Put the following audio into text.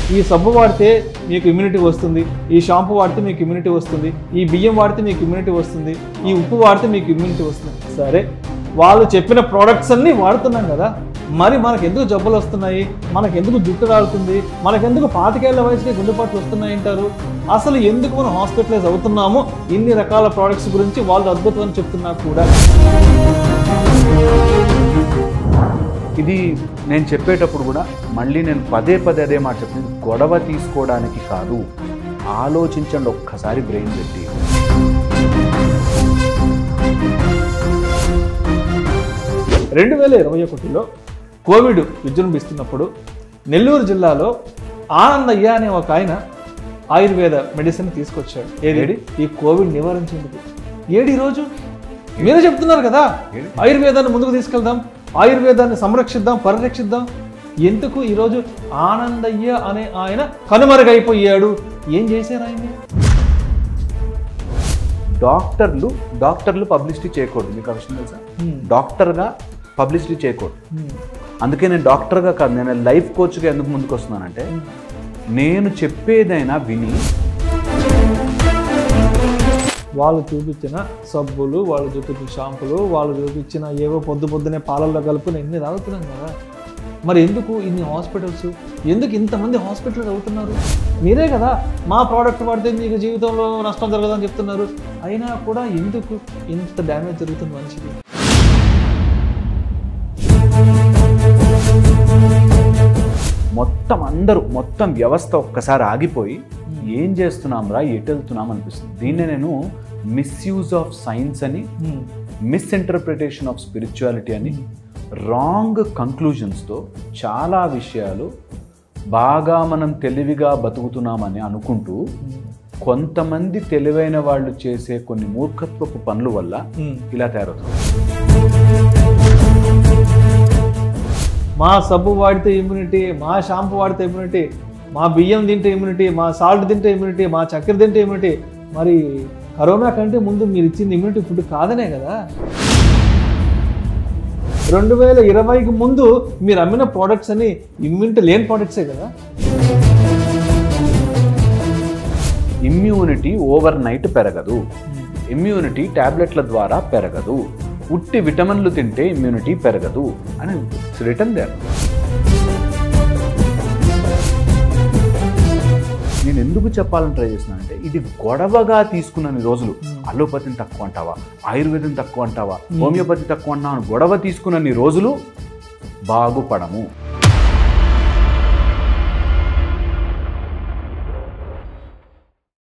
ఈ సబ్బు వాడితే మీకు ఇమ్యూనిటీ వస్తుంది ఈ షాంపూ వాడితే మీకు ఇమ్యూనిటీ వస్తుంది ఈ బియ్యం వాడితే మీకు ఇమ్యూనిటీ వస్తుంది ఈ ఉప్పు వాడితే మీకు ఇమ్యూనిటీ వస్తుంది సరే వాళ్ళు చెప్పిన ప్రోడక్ట్స్ అన్నీ వాడుతున్నాం కదా మరి మనకు ఎందుకు జబ్బులు వస్తున్నాయి మనకు ఎందుకు జుట్టు రాలుతుంది మనకెందుకు పాతికేళ్ల వయసుకి గుండెపాట్లు వస్తున్నాయి అంటారు అసలు ఎందుకు మనం హాస్పిటలైజ్ అవుతున్నామో ఇన్ని రకాల ప్రోడక్ట్స్ గురించి వాళ్ళు అద్భుతం అని చెప్తున్నా కూడా ఇది నేను చెప్పేటప్పుడు కూడా మళ్ళీ నేను పదే పదే అదే మాట చెప్పింది గొడవ తీసుకోవడానికి కాదు ఆలోచించండి ఒక్కసారి బ్రెయిన్ పెట్టి రెండు వేల ఇరవై ఒకటిలో కోవిడ్ విజృంభిస్తున్నప్పుడు నెల్లూరు జిల్లాలో ఆనందయ్య అనే ఒక ఆయన ఆయుర్వేద మెడిసిన్ తీసుకొచ్చాడు ఏది ఈ కోవిడ్ నివారించేందుకు ఏడి రోజు మీరే చెప్తున్నారు కదా ఆయుర్వేదాన్ని ముందుకు తీసుకెళ్దాం ఆయుర్వేదాన్ని సంరక్షిద్దాం పరిరక్షిద్దాం ఎందుకు ఈరోజు ఆనందయ్య అనే ఆయన కనుమరుగైపోయాడు ఏం చేశారు ఆయన డాక్టర్లు డాక్టర్లు పబ్లిసిటీ చేయకూడదు మీకు ఆ విషయం తెలుసా డాక్టర్గా పబ్లిసిటీ చేయకూడదు అందుకే నేను డాక్టర్గా కాదు నేను లైఫ్ కోచ్గా ఎందుకు ముందుకు వస్తున్నానంటే నేను చెప్పేదైనా విని వాళ్ళు చూపించిన సబ్బులు వాళ్ళు చూపించిన షాంపులు వాళ్ళు చూపించిన ఏవో పొద్దు పొద్దునే పాలల్లో కలుపుని ఎన్ని తాగుతున్నాం కదా మరి ఎందుకు ఇన్ని హాస్పిటల్స్ ఎందుకు ఇంతమంది హాస్పిటల్స్ అవుతున్నారు మీరే కదా మా ప్రోడక్ట్ వాడితే మీకు జీవితంలో నష్టం జరగదని చెప్తున్నారు అయినా కూడా ఎందుకు ఇంత డ్యామేజ్ జరుగుతుంది మనిషికి మొత్తం అందరూ మొత్తం వ్యవస్థ ఒక్కసారి ఆగిపోయి ఏం చేస్తున్నాంరా ఎటు వెళ్తున్నాం అనిపిస్తుంది దీన్నే నేను మిస్యూజ్ ఆఫ్ సైన్స్ అని మిస్ఇంటర్ప్రిటేషన్ ఆఫ్ స్పిరిచువాలిటీ అని రాంగ్ కంక్లూజన్స్తో చాలా విషయాలు బాగా మనం తెలివిగా బతుకుతున్నామని అనుకుంటూ కొంతమంది తెలివైన వాళ్ళు చేసే కొన్ని మూర్ఖత్వపు పనుల వల్ల ఇలా తయారవుతుంది మా సబ్బు వాడితే ఇమ్యూనిటీ మా షాంపూ వాడితే ఇమ్యూనిటీ మా బియ్యం తింటే ఇమ్యూనిటీ మా సాల్ట్ తింటే ఇమ్యూనిటీ మా చక్కెర తింటే ఇమ్యూనిటీ మరి కరోనా కంటే ముందు మీరు ఇచ్చింది ఇమ్యూనిటీ ఫుడ్ కాదనే కదా రెండు వేల ఇరవైకి ముందు మీరు అమ్మిన ప్రోడక్ట్స్ అన్ని ఇమ్యూనిటీ లేని ప్రోడక్ట్సే కదా ఇమ్యూనిటీ ఓవర్ నైట్ పెరగదు ఇమ్యూనిటీ టాబ్లెట్ల ద్వారా పెరగదు ఉట్టి విటమిన్లు తింటే ఇమ్యూనిటీ పెరగదు అని రిటర్న్ దేర్ నేను ఎందుకు చెప్పాలని ట్రై చేస్తున్నాను అంటే ఇది గొడవగా తీసుకున్న రోజులు అలోపతిని తక్కువ అంటావా ఆయుర్వేదం తక్కువ అంటావా హోమియోపతి తక్కువ అంటావా అని గొడవ తీసుకున్న రోజులు బాగుపడము